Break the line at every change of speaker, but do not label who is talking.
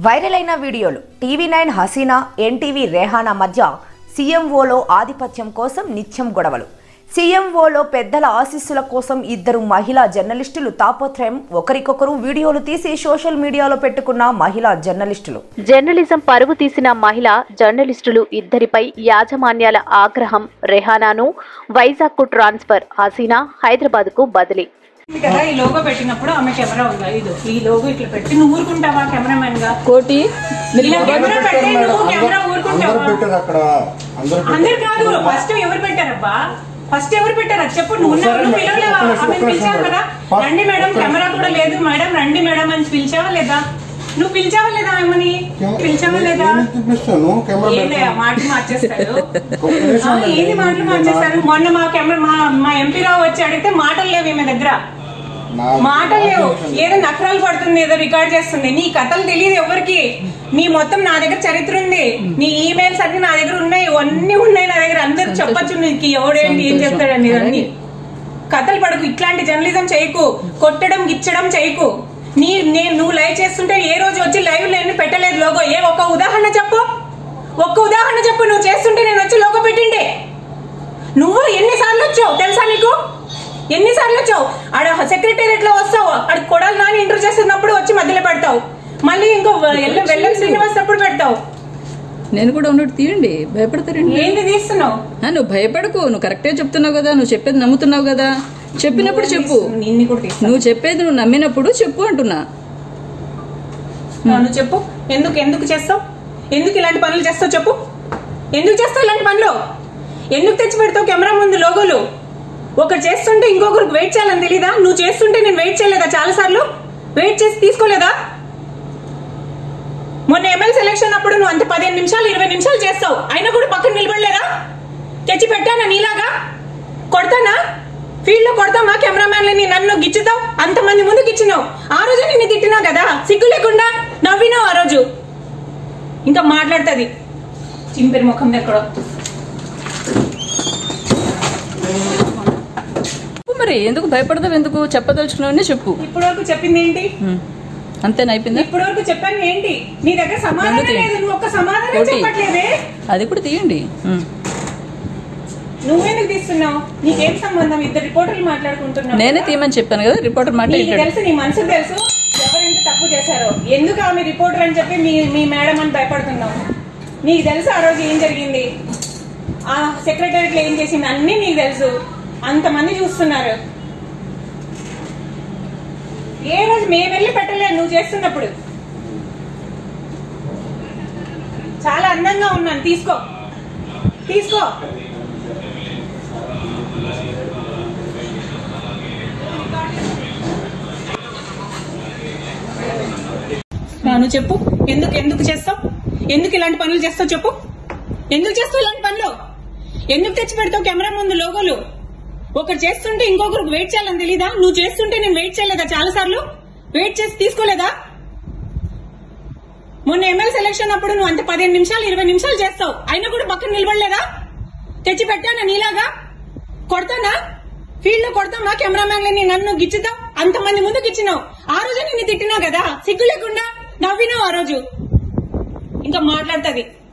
Viral అయిన వీడియోలు TV nine Haseena NTV Rehana మధ్య సీఎంఓలో ఆధిపత్యం కోసం నిత్యం గొడవలు సీఎంఓలో పెద్దల ఆశీస్సుల కోసం ఇద్దరు మహిళా జర్నలిస్టులు తాపత్రయం ఒకరికొకరు వీడియోలు తీసి సోషల్ మీడియాలో పెట్టుకున్న మహిళా జర్నలిస్టులు
జర్నలిజం పరుగు తీసిన మహిళ జర్నలిస్టులు ఇద్దరిపై యాజమాన్యాల ఆగ్రహం రెహానాను వైజాగ్కు ట్రాన్స్ఫర్ హసీనా హైదరాబాద్కు బదిలీ
ఉంది కదా ఈ లోగో పెట్టినప్పుడు ఆమె కెమెరా ఉందా ఇది ఈ లోగో ఇట్లా పెట్టి నువ్వు ఊరుకుంటావా కెమెరామెన్ గా
కోటి
ఇలా కెమెరా పెట్టి నువ్వు కెమెరా ఊరుకుంటావా
అందరూ పెట్టారు అక్కడ అందరూ పెట్టారు.
అందరు కాదు ఫస్ట్ ఎవరు పెట్టారబ్బా ఫస్ట్ ఎవరు పెట్టారు అది చెప్పు నువ్వు ఉన్నావు, నువ్వు పిలవలేవా
ఒక్క నిమిషం,
ఆమె
ఒక్క
పిలిచావు
నిమిషం
కదా
మేడం.
రండి మేడం కెమెరా కూడా లేదు మేడం రండి మేడం అని పిలిచావా లేదా నువ్వు పిలిచావా లేదా ఆమెని పిలిచావా లేదా
నేను చూపిస్తాను కెమెరా
ఏంలే ఆ మాటలు మార్చేస్తాడు
ఒక్క నిమిషం
ఆ,
అండి.
ఏంది మాటలు మార్చేస్తారు మొన్న మా కెమెరా మా మా ఎంపీ రావు వచ్చి అడిగితే మాటలు లేవు ఈమె దగ్గర
నా-
మాటలు లేవు ఏదో నకరాలు పడుతుంది ఏదో రికార్డ్ చేస్తుంది నీ కథలు తెలియదు ఎవరికి నీ మొత్తం నా దగ్గర చరిత్ర ఉంది నీ ఈమెయిల్స్ అన్ని నా దగ్గర ఉన్నాయి అన్ని ఉన్నాయి నా దగ్గర అందరు చెప్పొచ్చు నీకు ఎవడేంటి ఏం చెప్తాడని అన్ని కథలు పడకు ఇట్లాంటి జర్నలిజం చేయకు కొట్టడం గిచ్చడం చేయకు నీ నేను నువ్వు లైవ్ చేస్తుంటే ఏ రోజు వచ్చి లైవ్ నేను పెట్టలేదు లోగో ఏ ఒక్క ఉదాహరణ చెప్పు ఒక్క ఉదాహరణ చెప్పు నువ్వు చేస్తుంటే నేను వచ్చి లోగో పెట్టిండే నువ్వు ఎన్నిసార్లు వచ్చావు తెలుసా నీకు ఎన్నిసార్లు వచ్చావు ఆడ సెక్రటేరియట్ లో వస్తావు ఆడ కొడాలి నాని ఇంటర్వ్యూ చేస్తున్నప్పుడు వచ్చి మధ్యలో పెడతావు మళ్ళీ ఇంకో వెల్లం వెల్లం శ్రీనివాస్ అప్పుడు పెడతావు
నేను కూడా ఉన్నట్టు తీయండి భయపడతారండి
ఏంది తీస్తున్నావు
ఆ, నువ్వు భయపడకు నువ్వు కరెక్టే చెప్తున్నావు కదా నువ్వు చెప్పేది నమ్ముతున్నావు కదా చెప్పినప్పుడు చెప్పు
నిన్ను కూడా తీస్తాను
నువ్వు చెప్పేది నువ్వు నమ్మినప్పుడు చెప్పు అంటున్నా
నువ్వు చెప్పు ఎందుకు ఎందుకు చేస్తావు ఎందుకు ఇలాంటి పనులు చేస్తావు చెప్పు ఎందుకు చేస్తావు ఇలాంటి పనులు ఎందుకు తెచ్చి పెడతావు కెమెరా ముందు లోగోలు ఒకరు చేస్తుంటే ఇంకొకరికి వెయిట్ చేయాలని తెలీదా నువ్వు చేస్తుంటే నేను వెయిట్ చేయలేదా చాలా సార్లు వెయిట్ చేసి తీసుకోలేదా మొన్న ఎమ్మెల్యే సెలక్షన్ అప్పుడు నువ్వు అంత పదిహేను నిమిషాలు ఇరవై నిమిషాలు చేస్తావు అయినా కూడా పక్కన నిలబడలేదా తెచ్చి పెట్టానా నీలాగా కొడతానా ఫీల్డ్ లో కొడతామా కెమెరామ్యాన్లని నన్ను గిచ్చుతావు అంతమంది ముందు గిచ్చినావు ఆ రోజు నిన్ను తిట్టినావు కదా సిగ్గు లేకుండా నవ్వినావు ఆ రోజు ఇంకా మాట్లాడుతుంది చింపిరి ముఖం ఎక్కడో
చెప్పు మరి ఎందుకు భయపడతావు ఎందుకు చెప్పదలుచుకున్నావని చెప్పు
ఇప్పటి వరకు చెప్పింది ఏంటి
ఉమ్. అంతేనా అయిపోయిందా
ఇప్పటి వరకు చెప్పాను ఏంటి నీ దగ్గర సమాధానం
ఎందుకు?
లేదు నువ్వు ఒక్క సమాధానం
కోటి.
చెప్పట్లేదే
అది కూడా తీయండి ఉమ్.
నువ్వెందుకు తీస్తున్నావు నీకేం సంబంధం ఇద్దరు రిపోర్టర్లు మాట్లాడుకుంటున్నావు
నేనే
కదా?
తీయమని చెప్పాను కదా రిపోర్టర్ మాట
నీకు
ఏంటాడు
తెలుసు నీ మనసుకు తెలుసు ఎవరు ఎంత తప్పు చేశారో ఎందుకు ఆమె రిపోర్టర్ అని చెప్పి మీ మీ మేడం అని భయపడుతున్నావు నీకు తెలుసు ఆ రోజు ఏం జరిగింది ఆ సెక్రటరీలో ఏం చేసింది అన్ని నీకు తెలుసు అంతమంది చూస్తున్నారు ఏ రోజు మేము వెళ్ళి పెట్టలేదు నువ్వు చేస్తున్నప్పుడు చాలా అందంగా ఉన్నాను తీసుకో తీసుకో నువ్వు చెప్పు ఎందుకు ఎందుకు చేస్తావు ఎందుకు ఇలాంటి పనులు చేస్తావు చెప్పు ఎందుకు చేస్తావు ఇలాంటి పనులు ఎందుకు తెచ్చి పెడతావు కెమెరా ముందు లోగోలు ఒకరు చేస్తుంటే ఇంకొకరికి వెయిట్ చేయాలని తెలీదా నువ్వు చేస్తుంటే నేను వెయిట్ చేయలేదా చాలా సార్లు వెయిట్ చేసి తీసుకోలేదా మొన్న ఎమ్మెల్యే సెలక్షన్ అప్పుడు నువ్వు అంత పదిహేను నిమిషాలు ఇరవై నిమిషాలు చేస్తావు అయినా కూడా పక్కన నిలబడలేదా తెచ్చి పెట్టానా నీలాగా కొడతానా ఫీల్డ్ లో కొడతామా కెమెరామ్యాన్లని నన్ను గిచ్చుతావు అంతమంది ముందు గిచ్చినావు ఆ రోజు నిన్ను తిట్టినావు కదా సిగ్గు లేకుండా నవ్వినావు ఆ రోజు ఇంకా మాట్లాడుతుంది